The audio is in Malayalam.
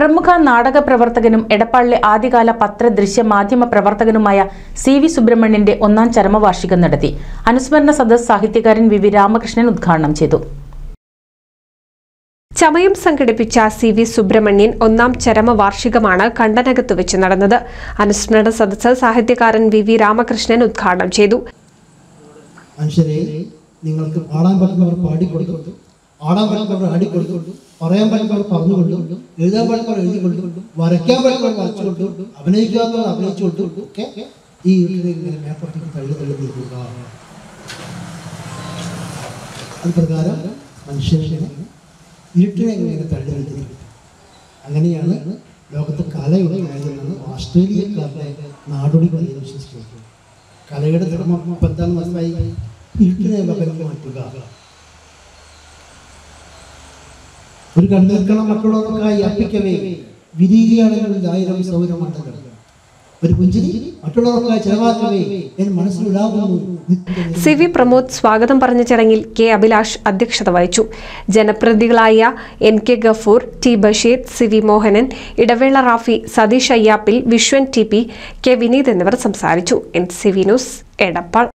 പ്രമുഖ നാടക പ്രവർത്തകനും എടപ്പാളിലെ ആദ്യകാല പത്ര ദൃശ്യ മാധ്യമ പ്രവർത്തകനുമായ സി വി സുബ്രഹ്മണ്യന്റെ ഒന്നാം ചരമവാർഷികം നടത്തി അനുസ്മരണ സദസ് സാഹിത്യകാരൻ വി വി രാമകൃഷ്ണൻ ഉദ്ഘാടനം ചെയ്തു ചമയം സംഘടിപ്പിച്ച സി വി സുബ്രഹ്മണ്യൻ ഒന്നാം ചരമവാർഷികമാണ് കണ്ടനകത്ത് വെച്ച് നടന്നത് അനുസ്മരണ സദസ്സ് സാഹിത്യകാരൻ വി വി രാമകൃഷ്ണൻ ഉദ്ഘാടനം ചെയ്തു മനുഷ്യരെ നിങ്ങൾക്ക് പാടാൻ പറ്റുന്നവർ പാടിക്കൊടുത്തു ആടാൻ പറ്റുന്നവർ ആടിക്കൊടുത്തു പറയാൻ പറ്റുന്നവർ പറഞ്ഞുകൊണ്ടു എഴുതാൻ പറ്റുന്നവർ എഴുതിക്കൊണ്ടു വരയ്ക്കാൻ പറ്റുന്നവർ വരച്ചുകൊണ്ടു അഭിനയിക്കാത്തവർ അഭിനയിച്ചുകൊണ്ടു ഒക്കെ ഈ വീട്ടിൽ ഇങ്ങനെ മേപ്പുറത്തേക്ക് തള്ളി തള്ളി നിൽക്കുക അത് പ്രകാരം മനുഷ്യനെ ഇരുട്ടിനെ ഇങ്ങനെ തള്ളി നിൽക്കുന്നത് അങ്ങനെയാണ് ലോകത്ത് കലയുടെ കാര്യമെന്ന് ഓസ്ട്രേലിയക്കാരുടെ നാടോടി കലയെ വിശ്വസിക്കുന്നത് കലയുടെ ധർമ്മം ഇപ്പം എന്താണെന്ന് മനസ്സിലായി ഇരുട്ടിനെ പകർന്നു മാറ്റുക ഒരു കണ്ണീർക്കണ മറ്റുള്ളവർക്കായി അർപ്പിക്കവേ വിരീതിയാണെങ്കിൽ ആയിരം സൗരമണ്ഡലം ഒരു പുഞ്ചിരി മറ്റുള്ളവർക്കായി ചെലവാക്കവേ എൻ മനസ്സിലുണ്ടാകുന്നു നിത്യം സി വി പ്രമോദ് സ്വാഗതം പറഞ്ഞ ചടങ്ങിൽ കെ അഭിലാഷ് അധ്യക്ഷത വഹിച്ചു ജനപ്രതിനിധികളായ N K Gafoor T Basheer C V Mohanan Idavela Rafi Satheesh അയ്യാപ്പിൽ Vishwan T P K Vineeth എന്നിവർ സംസാരിച്ചു N C V news Edappal